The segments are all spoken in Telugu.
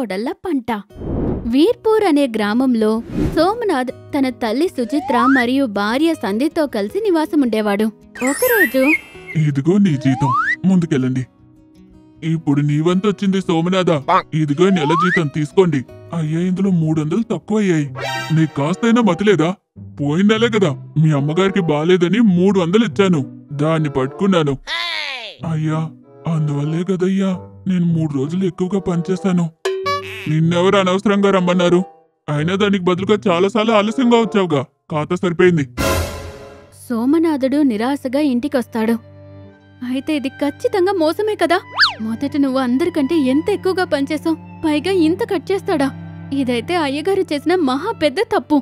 కోడళ్ళ పంట వీర్పూర్ అనే గ్రామంలో సోమనాథ్ తన తల్లి సుచిత్ర మరియు భార్య సంధితో కలిసి నివాసం ఉండేవాడు ఒకరోజు ఇదిగో నీ జీతం ముందుకెళ్ళండి ఇప్పుడు నీ వంతు వచ్చింది సోమనాథ ఇదిగో నెల జీతం తీసుకోండి అయ్యా ఇందులో మూడు వందలు తక్కువ అయ్యాయి నీకు కాస్తైనా మతిలేదా పోయిన నెలే కదా మీ అమ్మగారికి బాలేదని మూడు వందలు ఇచ్చాను దాన్ని పట్టుకున్నాను అయ్యా అందువల్లే కదయ్యా నేను మూడు రోజులు ఎక్కువగా పనిచేశాను నిన్నెవరు అనవసరంగా రమ్మన్నారు అయినా దానికి బదులుగా చాలాసార్లు ఆలస్యంగా వచ్చావుగా ఖాతా సరిపోయింది సోమనాథుడు నిరాశగా ఇంటికొస్తాడు అయితే ఇది ఖచ్చితంగా మోసమే కదా మొదట నువ్వు అందరికంటే ఎంత ఎక్కువగా పనిచేసావు పైగా ఇంత కట్ చేస్తాడా ఇదైతే అయ్యగారు చేసిన మహా పెద్ద తప్పు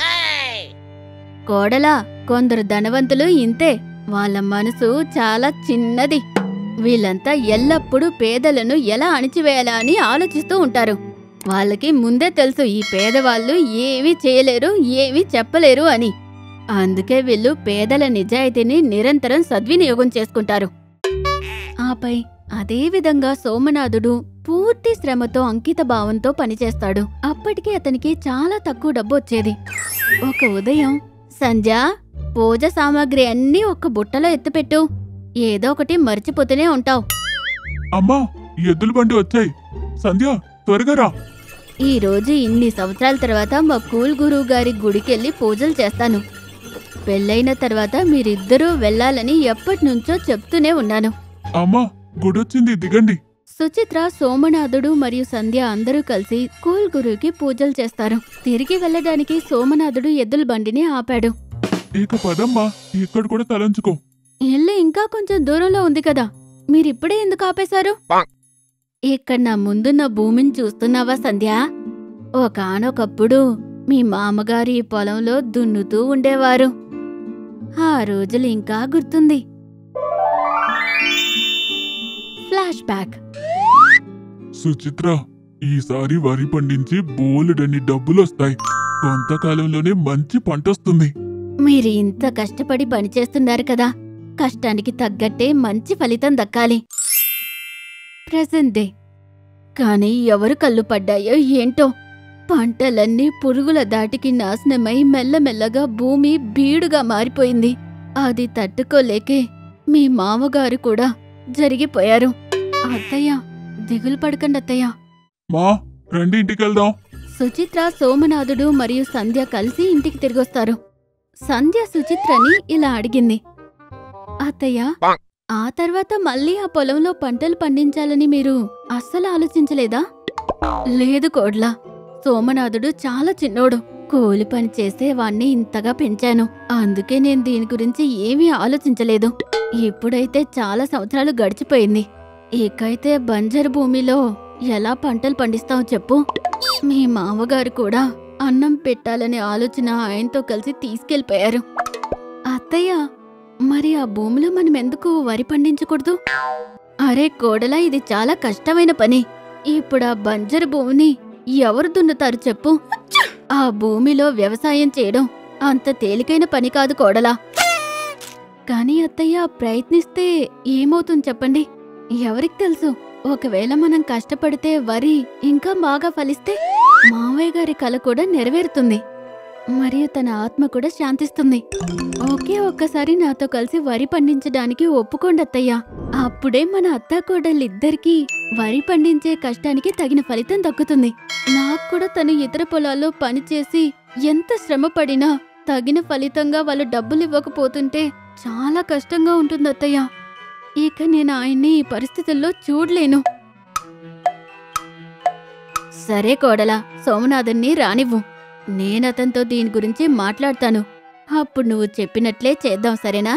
కోడలా కొందరు ధనవంతులు ఇంతే వాళ్ళ మనసు చాలా చిన్నది వీళ్ళంతా ఎల్లప్పుడూ పేదలను ఎలా అణిచివేయాలా అని ఆలోచిస్తూ ఉంటారు వాళ్ళకి ముందే తెలుసు ఈ పేదవాళ్ళు ఏమీ చేయలేరు ఏమీ చెప్పలేరు అని అందుకే వీళ్ళు పేదల నిజాయితీని నిరంతరం సద్వినియోగం చేసుకుంటారు ఆపై అదే విధంగా సోమనాథుడు పూర్తి శ్రమతో అంకిత భావంతో పనిచేస్తాడు అప్పటికి అతనికి చాలా తక్కువ డబ్బు వచ్చేది ఒక ఉదయం సంధ్య పూజ సామాగ్రి అన్నీ ఒక బుట్టలో ఎత్తుపెట్టు ఏదో ఒకటి మర్చిపోతూనే ఉంటావు అమ్మా ఎద్దుల బండి వచ్చాయి సంధ్య త్వరగా రా ఈ రోజు ఇన్ని సంవత్సరాల తర్వాత మా కూల్ గురువు గారి గుడికెళ్ళి పూజలు చేస్తాను పెళ్ళైన తర్వాత మీరిద్దరూ వెళ్ళాలని ఎప్పటి నుంచో చెప్తూనే ఉన్నాను అమ్మా గుడొచ్చింది దిగండి సుచిత్ర సోమనాథుడు మరియు సంధ్య అందరూ కలిసి కూల్ గురువుకి పూజలు చేస్తారు తిరిగి వెళ్ళడానికి సోమనాథుడు ఎద్దుల బండిని ఆపాడు ఇక పదమ్మా ఇక్కడ కూడా తలంచుకో ఇల్లు ఇంకా కొంచెం దూరంలో ఉంది కదా మీరిప్పుడే ఎందుకు ఆపేశారు ఇక్కడ నా ముందున్న భూమిని చూస్తున్నావా సంధ్య ఒకానొకప్పుడు మీ మామగారు ఈ పొలంలో దున్నుతూ ఉండేవారు ఆ రోజులు ఇంకా గుర్తుంది ఫ్లాష్ బ్యాక్ సుచిత్ర ఈసారి వరి పండించి బోలెడన్ని డబ్బులొస్తాయి కొంతకాలంలోనే మంచి పంటొస్తుంది మీరు ఇంత కష్టపడి పనిచేస్తున్నారు కదా కష్టానికి తగ్గట్టే మంచి ఫలితం దక్కాలి ప్రెజెంట్ డే కానీ ఎవరు కళ్ళు పడ్డాయో ఏంటో పంటలన్నీ పురుగుల దాటికి నాశనమై మెల్లమెల్లగా భూమి బీడుగా మారిపోయింది అది తట్టుకోలేకే మీ మామగారు కూడా జరిగిపోయారు అత్తయ్య దిగులు పడకండి అత్తయ్య మా రండి ఇంటికి వెళ్దాం సుచిత్ర సోమనాథుడు మరియు సంధ్య కలిసి ఇంటికి తిరిగొస్తారు సంధ్య సుచిత్రని ఇలా అడిగింది అత్తయ్య ఆ తర్వాత మళ్ళీ ఆ పొలంలో పంటలు పండించాలని మీరు అస్సలు ఆలోచించలేదా లేదు కోడ్లా సోమనాథుడు చాలా చిన్నోడు కూలి పని చేసే వాణ్ణి ఇంతగా పెంచాను అందుకే నేను దీని గురించి ఏమీ ఆలోచించలేదు ఇప్పుడైతే చాలా సంవత్సరాలు గడిచిపోయింది ఇకైతే బంజరు భూమిలో ఎలా పంటలు పండిస్తావు చెప్పు మీ మామగారు కూడా అన్నం పెట్టాలనే ఆలోచన ఆయనతో కలిసి తీసుకెళ్లిపోయారు అత్తయ్య మరి ఆ భూమిలో మనం ఎందుకు వరి పండించకూడదు అరే కోడలా ఇది చాలా కష్టమైన పని ఇప్పుడు ఆ బంజరు భూమిని ఎవరు దున్నుతారు చెప్పు ఆ భూమిలో వ్యవసాయం చేయడం అంత తేలికైన పని కాదు కోడలా కానీ అత్తయ్య ప్రయత్నిస్తే ఏమవుతుంది చెప్పండి ఎవరికి తెలుసు ఒకవేళ మనం కష్టపడితే వరి ఇంకా బాగా ఫలిస్తే మావయ్య గారి కల కూడా నెరవేరుతుంది మరియు తన ఆత్మ కూడా శాంతిస్తుంది ఒకే ఒక్కసారి నాతో కలిసి వరి పండించడానికి ఒప్పుకోండి అత్తయ్య అప్పుడే మన అత్త కోడళ్ళిద్దరికీ వరి పండించే కష్టానికి తగిన ఫలితం దక్కుతుంది నాకు కూడా తను ఇతర పొలాల్లో పనిచేసి ఎంత శ్రమ పడినా తగిన ఫలితంగా వాళ్ళు డబ్బులు ఇవ్వకపోతుంటే చాలా కష్టంగా ఉంటుంది అత్తయ్య ఇక నేను ఆయన్ని ఈ పరిస్థితుల్లో చూడలేను సరే కోడలా సోమనాథన్ని రానివ్వు నేనతనితో దీని గురించి మాట్లాడతాను అప్పుడు నువ్వు చెప్పినట్లే చేద్దాం సరేనా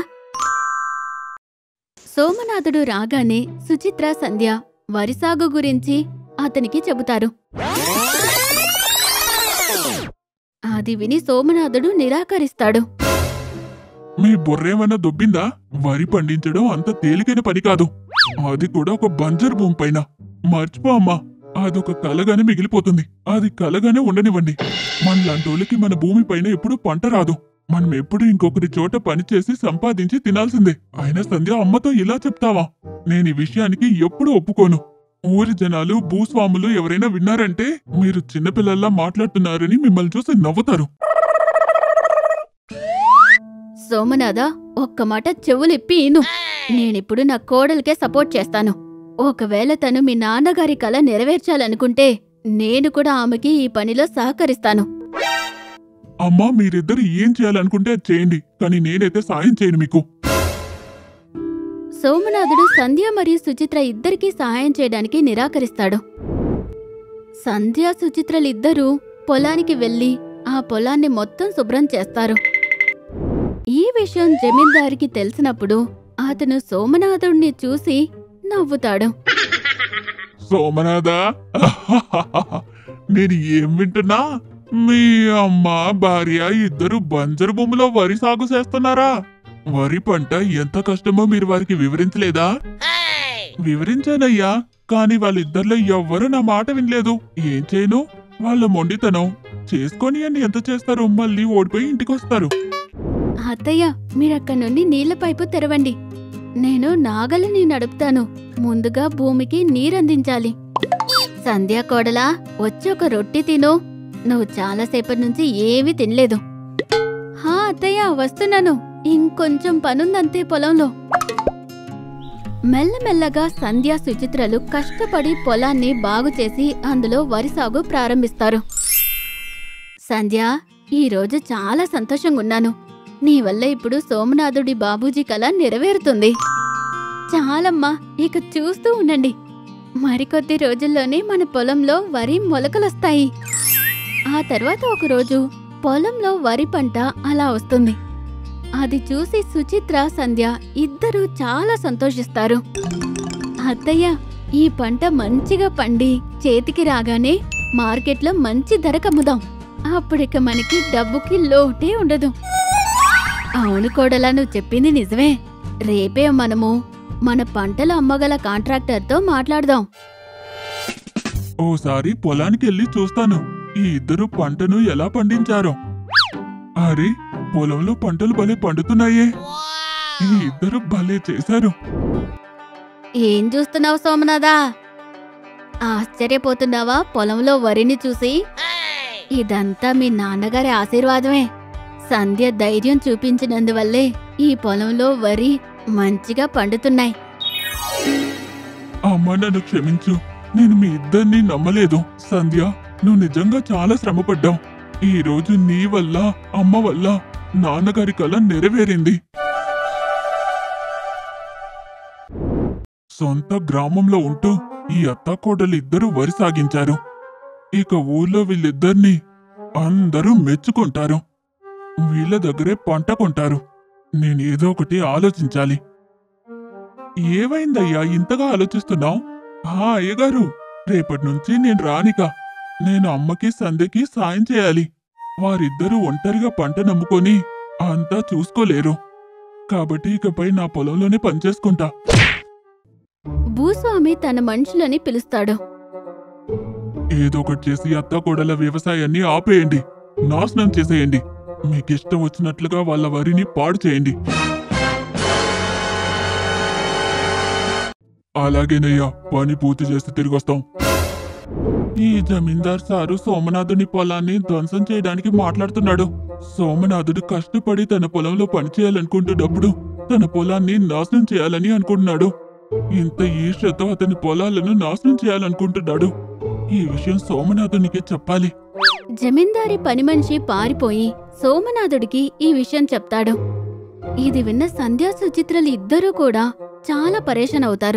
సోమనాథుడు రాగానే సుచిత్ర సంధ్య వరి సాగు గురించి అతనికి చెబుతారు అది విని సోమనాథుడు నిరాకరిస్తాడు మీ బుర్రేమన్నా దొబ్బిందా వరి పండించడం అంత తేలికైన పని కాదు అది కూడా ఒక బంజరు భూమి పైన మర్చిపో అమ్మా అదొక కలగానే మిగిలిపోతుంది అది కలగానే ఉండనివ్వండి మనలాంటోళ్ళకి మన భూమి పైన ఎప్పుడు పంట రాదు మనం ఎప్పుడు ఇంకొకరి చోట పనిచేసి సంపాదించి తినాల్సిందే అయినా సంధ్య అమ్మతో ఇలా చెప్తావా నేను ఈ విషయానికి ఎప్పుడు ఒప్పుకోను ఊరి జనాలు భూస్వాములు ఎవరైనా విన్నారంటే మీరు చిన్నపిల్లల్లా మాట్లాడుతున్నారని మిమ్మల్ని చూసి నవ్వుతారు సోమనాథ ఒక్క మాట చెవులిప్పి ఇను నేనిప్పుడు నా కోడలికే సపోర్ట్ చేస్తాను ఒకవేళ తను మీ నాన్నగారి కల నెరవేర్చాలనుకుంటే నేను కూడా ఆమెకి ఈ పనిలో సహకరిస్తాను అమ్మా మీరిద్దరు ఏం చేయాలనుకుంటే అది చేయండి కానీ నేనైతే సాయం చేయను మీకు సోమనాథుడు సంధ్య మరియు సుచిత్ర ఇద్దరికీ సహాయం చేయడానికి నిరాకరిస్తాడు సంధ్య సుచిత్రలిద్దరూ పొలానికి వెళ్లి ఆ పొలాన్ని మొత్తం శుభ్రం చేస్తారు ఈ విషయం జమీందారికి తెలిసినప్పుడు అతను సోమనాథుడిని చూసి నవ్వుతాడు సోమనాథ నేను ఏం వింటున్నా మీ అమ్మ భార్య ఇద్దరు బంజరు భూమిలో వరి సాగు చేస్తున్నారా వరి పంట ఎంత కష్టమో మీరు వారికి వివరించలేదా వివరించానయ్యా కానీ వాళ్ళిద్దరిలో ఎవ్వరూ నా మాట వినలేదు ఏం చేయను వాళ్ళ మొండితనం చేసుకొని అని ఎంత చేస్తారో మళ్ళీ ఓడిపోయి ఇంటికి వస్తారు అత్తయ్య మీరక్కడి నుండి నీళ్ల పైపు తెరవండి నేను నాగలిని నడుపుతాను ముందుగా భూమికి నీరందించాలి సంధ్యా కోడలా వచ్చి ఒక రొట్టె తిను నువ్వు చాలాసేపటి నుంచి ఏమీ తినలేదు హా అత్తయ్య వస్తున్నాను ఇంకొంచెం పనుందంతే పొలంలో మెల్లమెల్లగా సంధ్య సుచిత్రలు కష్టపడి పొలాన్ని బాగు చేసి అందులో వరి సాగు ప్రారంభిస్తారు సంధ్య ఈరోజు చాలా సంతోషంగా ఉన్నాను నీ వల్ల ఇప్పుడు సోమనాథుడి బాబూజీ కళ నెరవేరుతుంది చాలమ్మా ఇక చూస్తూ ఉండండి మరికొద్ది రోజుల్లోనే మన పొలంలో వరి మొలకలొస్తాయి ఆ తర్వాత ఒకరోజు పొలంలో వరి పంట అలా వస్తుంది అది చూసి సుచిత్ర సంధ్య ఇద్దరూ చాలా సంతోషిస్తారు అత్తయ్య ఈ పంట మంచిగా పండి చేతికి రాగానే మార్కెట్లో మంచి ధర కమ్ముదాం అప్పుడిక మనకి డబ్బుకి లోటే ఉండదు అవును కోడలా నువ్వు చెప్పింది నిజమే రేపే మనము మన పంటలు అమ్మగల కాంట్రాక్టర్తో మాట్లాడదాం ఓసారి పొలానికి వెళ్ళి చూస్తాను ఈ ఇద్దరు పంటను ఎలా పండించారో అరే పొలంలో పంటలు భలే పండుతున్నాయే ఈ ఇద్దరు భలే చేశారు ఏం చూస్తున్నావు సోమనాథా ఆశ్చర్యపోతున్నావా పొలంలో వరిని చూసి ఇదంతా మీ నాన్నగారి ఆశీర్వాదమే సంధ్య ధైర్యం చూపించినందువల్లే ఈ పొలంలో వరి మంచిగా పండుతున్నాయి అమ్మ నన్ను క్షమించు నేను మీ ఇద్దరిని నమ్మలేదు సంధ్య నువ్వు నిజంగా చాలా శ్రమపడ్డావు ఈ రోజు నీ వల్ల అమ్మ వల్ల నాన్నగారి కల నెరవేరింది సొంత గ్రామంలో ఉంటూ ఈ అత్తాకోడలు ఇద్దరు వరి సాగించారు ఇక ఊర్లో వీళ్ళిద్దరిని అందరూ మెచ్చుకుంటారు వీళ్ళ దగ్గరే పంట కొంటారు నేను ఏదో ఒకటి ఆలోచించాలి ఏమైందయ్యా ఇంతగా ఆలోచిస్తున్నావు ఆ అయ్యగారు రేపటి నుంచి నేను రానిక నేను అమ్మకి సంధ్యకి సాయం చేయాలి వారిద్దరూ ఒంటరిగా పంట నమ్ముకొని అంతా చూసుకోలేరు కాబట్టి ఇకపై నా పొలంలోనే పనిచేసుకుంటా భూస్వామి తన మనుషులని పిలుస్తాడు ఏదో ఒకటి చేసి అత్తాకోడల వ్యవసాయాన్ని ఆపేయండి నాశనం చేసేయండి మీకిష్టం వచ్చినట్లుగా వాళ్ళ వరిని పాడు చేయండి అలాగేనయ్యా పని పూర్తి చేసి తిరిగొస్తాం ఈ జమీందార్ సారు సోమనాథుని పొలాన్ని ధ్వంసం చేయడానికి మాట్లాడుతున్నాడు సోమనాథుడు కష్టపడి తన పొలంలో పని చేయాలనుకుంటున్నప్పుడు తన పొలాన్ని నాశనం చేయాలని అనుకుంటున్నాడు ఇంత ఈర్ష్యతో అతని పొలాలను నాశనం చేయాలనుకుంటున్నాడు ఈ విషయం సోమనాథునికి చెప్పాలి జమీందారి పని మనిషి పారిపోయి సోమనాథుడికి ఈ విషయం చెప్తాడు ఇది విన్న సంధ్యా సుచిత్రలు ఇద్దరూ కూడా చాలా పరేషాన్ అవుతారు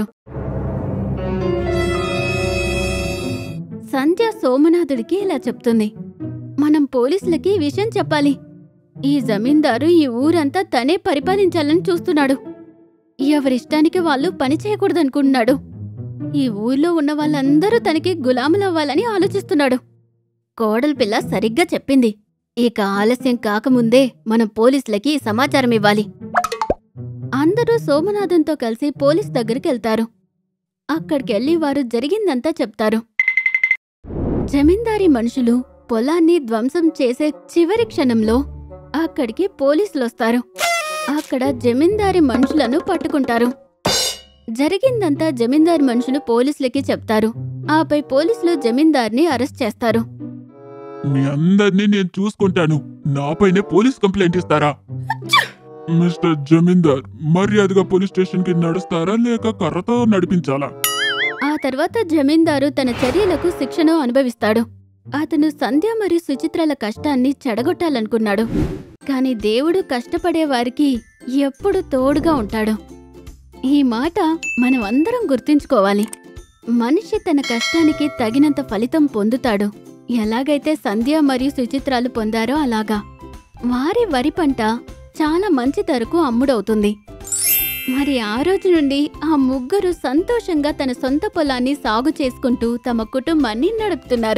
సంధ్య సోమనాథుడికి ఇలా చెప్తుంది మనం పోలీసులకి ఈ విషయం చెప్పాలి ఈ జమీందారు ఈ ఊరంతా తనే పరిపాలించాలని చూస్తున్నాడు ఎవరిష్టానికి వాళ్ళు పని చేయకూడదనుకుంటున్నాడు ఈ ఊర్లో ఉన్న వాళ్ళందరూ తనకి గులాములవ్వాలని ఆలోచిస్తున్నాడు కోడలు పిల్ల సరిగ్గా చెప్పింది ఇక ఆలస్యం కాకముందే మనం పోలీసులకి ఈ సమాచారం ఇవ్వాలి అందరూ సోమనాథంతో కలిసి పోలీస్ దగ్గరికి వెళ్తారు అక్కడికెళ్లి వారు జరిగిందంతా చెప్తారు జమీందారీ మనుషులు పొలాన్ని ధ్వంసం చేసే చివరి క్షణంలో అక్కడికి పోలీసులొస్తారు అక్కడ జమీందారీ మనుషులను పట్టుకుంటారు జరిగిందంతా జమీందార్ మనుషులు పోలీసులకి చెప్తారు ఆపై పోలీసులు జమీందార్ని అరెస్ట్ చేస్తారు మీ అందరినీ నేను చూసుకుంటాను నాపైనే పోలీస్ కంప్లైంట్ ఇస్తారా మిస్టర్ జమీందార్ మర్యాదగా పోలీస్ స్టేషన్ కి నడుస్తారా లేక కర్రతో నడిపించాలా ఆ తర్వాత జమీందారు తన చర్యలకు శిక్షను అనుభవిస్తాడు అతను సంధ్య మరియు సుచిత్రల కష్టాన్ని చెడగొట్టాలనుకున్నాడు కాని దేవుడు కష్టపడే వారికి ఎప్పుడు తోడుగా ఉంటాడు ఈ మాట మనం అందరం గుర్తుంచుకోవాలి మనిషి తన కష్టానికి తగినంత ఫలితం పొందుతాడు ఎలాగైతే సంధ్య మరియు సుచిత్రాలు పొందారో అలాగా వారి వరి పంట చాలా మంచి ధరకు అమ్ముడవుతుంది మరి ఆ రోజు నుండి ఆ ముగ్గురు సంతోషంగా తన సొంత పొలాన్ని సాగు చేసుకుంటూ తమ కుటుంబాన్ని నడుపుతున్నారు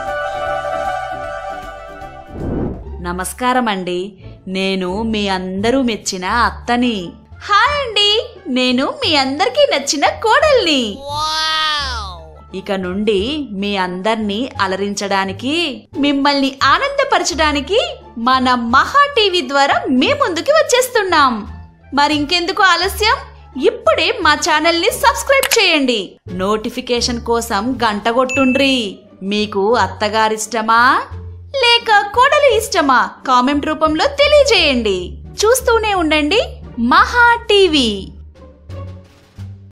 నమస్కారం అండి నేను మీ అందరూ మెచ్చిన అత్తని హాయ్ అండి నేను మీ అందరికీ నచ్చిన కోడల్ని ఇక నుండి మీ అందర్నీ అలరించడానికి మిమ్మల్ని ఆనందపరచడానికి మన మహా టీవీ ద్వారా మీ ముందుకి వచ్చేస్తున్నాం మరింకెందుకు ఆలస్యం ఇప్పుడే మా ఛానల్ని సబ్స్క్రైబ్ చేయండి నోటిఫికేషన్ కోసం గంట కొట్టుండ్రి మీకు అత్తగారిష్టమా లేక కోడలు ఇష్టమా కామెంట్ రూపంలో తెలియజేయండి చూస్తూనే ఉండండి మహా టీవీ